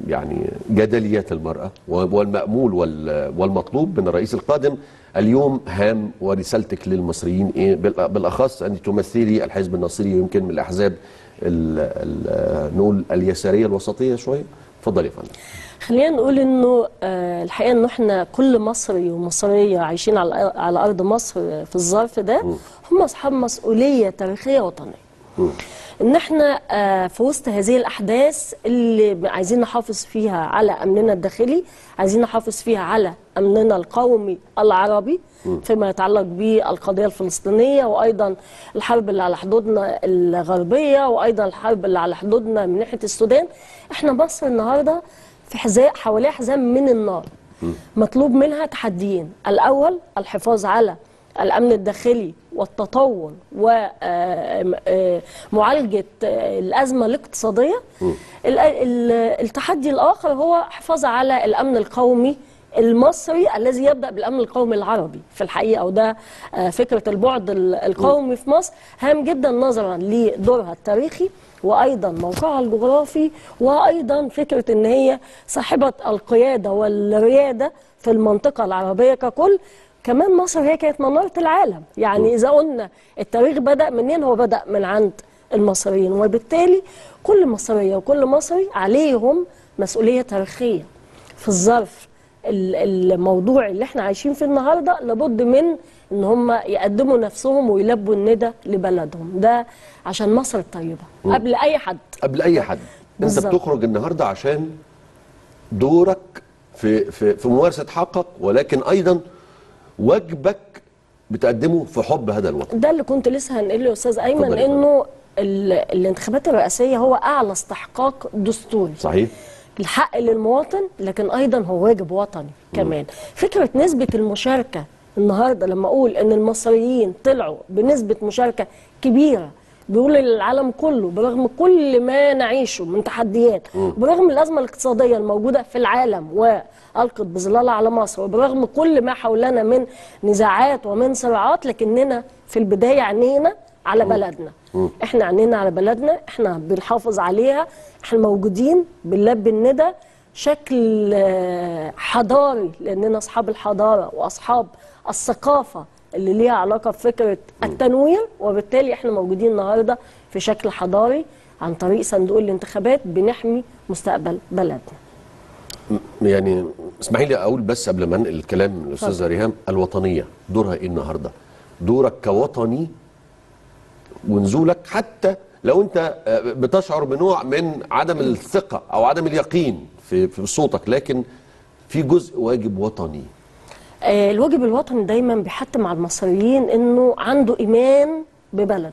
يعني جدليات المراه والمامول وال- والمطلوب من الرئيس القادم اليوم هام ورسالتك للمصريين ايه بال- بالاخص ان تمثلي الحزب الناصري يمكن من الاحزاب ال- ال- نقول اليساريه الوسطيه شويه اتفضل يا فندم خلينا نقول انه آه، الحقيقه انه احنا كل مصري ومصريه عايشين على على ارض مصر في الظرف ده هم اصحاب مسؤوليه تاريخيه وطنيه. ان احنا آه، في وسط هذه الاحداث اللي عايزين نحافظ فيها على امننا الداخلي، عايزين نحافظ فيها على امننا القومي العربي فيما يتعلق بالقضيه الفلسطينيه وايضا الحرب اللي على حدودنا الغربيه وايضا الحرب اللي على حدودنا من ناحيه السودان، احنا مصر النهارده في حذاء حواليها حزام من النار مطلوب منها تحديين الأول الحفاظ على الأمن الداخلي والتطور ومعالجة الأزمة الاقتصادية ال- ال- التحدي الآخر هو حفاظ على الأمن القومي المصري الذي يبدأ بالأمن القومي العربي في الحقيقة وده آه، فكرة البعد ال- القومي في مصر هام جدا نظرا لدورها التاريخي وايضا موقعها الجغرافي وايضا فكره ان هي صاحبه القياده والرياده في المنطقه العربيه ككل كمان مصر هي كانت مناره العالم يعني اذا قلنا التاريخ بدا منين هو بدا من عند المصريين وبالتالي كل مصريه وكل مصري عليهم مسؤوليه تاريخيه في الظرف ال- الموضوع اللي احنا عايشين فيه النهارده لابد من ان هم يقدموا نفسهم ويلبوا الندى لبلدهم ده عشان مصر الطيبه قبل اي حد قبل اي حد انت بالظبط. بتخرج النهارده عشان دورك في في في ممارسه حقك ولكن ايضا واجبك بتقدمه في حب هذا الوطن ده اللي كنت لسه هنقله يا استاذ ايمن اتفضل يا فندم. انه ال- الانتخابات الرئاسيه هو اعلى استحقاق دستوري صحيح الحق للمواطن لكن ايضا هو واجب وطني كمان فكره نسبه المشاركه النهارده لما اقول ان المصريين طلعوا بنسبه مشاركه كبيره بيقول للعالم كله برغم كل ما نعيشه من تحديات برغم الازمه الاقتصاديه الموجوده في العالم والقت بظلالها على مصر وبرغم كل ما حولنا من نزاعات ومن صراعات لكننا في البدايه عينينا على بلدنا احنا عينينا على بلدنا احنا بنحافظ عليها احنا موجودين بنلبي الندى شكل آه، حضاري لاننا اصحاب الحضاره واصحاب الثقافه اللي ليها علاقه بفكره التنوير وبالتالي احنا موجودين النهارده في شكل حضاري عن طريق صندوق الانتخابات بنحمي مستقبل بلدنا يعني اسمحي لي اقول بس قبل ما انقل الكلام للاستاذه اتفضل. ريهام الوطنيه دورها ايه النهارده؟ دورك كوطني ونزولك حتى لو انت آه، بتشعر بنوع من عدم الثقه او عدم اليقين في في صوتك لكن في جزء واجب وطني آه، الواجب الوطني دايما بيحتم على المصريين انه عنده ايمان ببلده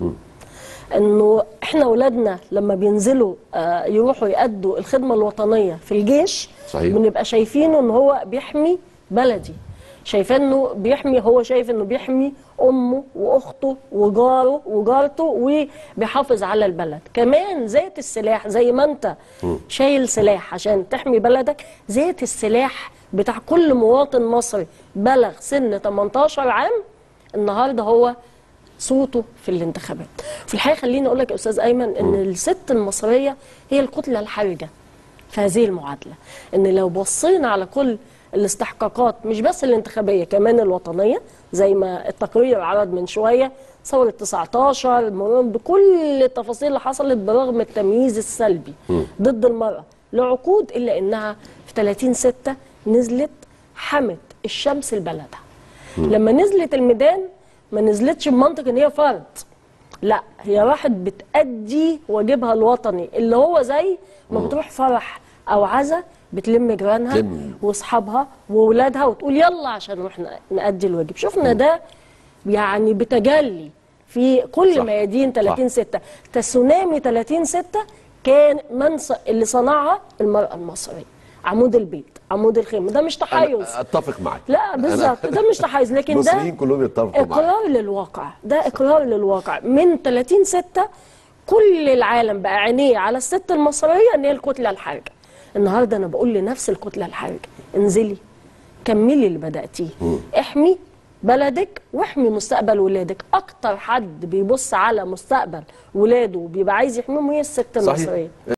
انه احنا اولادنا لما بينزلوا آه، يروحوا يأدوا الخدمه الوطنيه في الجيش صحيح. بنبقى شايفينه ان هو بيحمي بلدي شايفاه انه بيحمي هو شايف انه بيحمي امه واخته وجاره وجارته وبيحافظ على البلد كمان ذات السلاح زي ما انت شايل سلاح عشان تحمي بلدك ذات السلاح بتاع كل مواطن مصري بلغ سن 18 عام النهارده هو صوته في الانتخابات في الحقيقه خليني اقول لك يا استاذ ايمن ان الست المصريه هي الكتله الحرجه في هذه المعادله ان لو بصينا على كل الاستحقاقات مش بس الانتخابيه كمان الوطنيه زي ما التقرير عرض من شويه ثوره 19 مرور بكل التفاصيل اللي حصلت برغم التمييز السلبي ضد المراه لعقود الا انها في 30 6 نزلت حمت الشمس لبلدها لما نزلت الميدان ما نزلتش بمنطق ان هي فرد لا هي راحت بتأدي واجبها الوطني اللي هو زي ما بتروح فرح او عزا بتلم جيرانها تلم. واصحابها واولادها وتقول يلا عشان نروح ن- نأدي الواجب شفنا ده يعني بتجلي في كل صح. ميادين 30 صح. 6 تسونامي 30 6 كان من ص- اللي صنعها المرأة المصرية عمود البيت عمود الخيمة ده مش تحيز أنا اتفق معك لا بالظبط ده مش تحيز لكن ده المصريين كلهم يتفقوا معك اقرار للواقع ده اقرار للواقع من 30 6 كل العالم بقى عينيه على الست المصريه ان هي الكتله الحرجه النهارده انا بقول لنفس الكتله الحرجه انزلي كملي اللي بداتيه احمي بلدك واحمي مستقبل ولادك اكتر حد بيبص على مستقبل ولاده وبيبقى عايز يحميهم هي الست صحيح. المصريه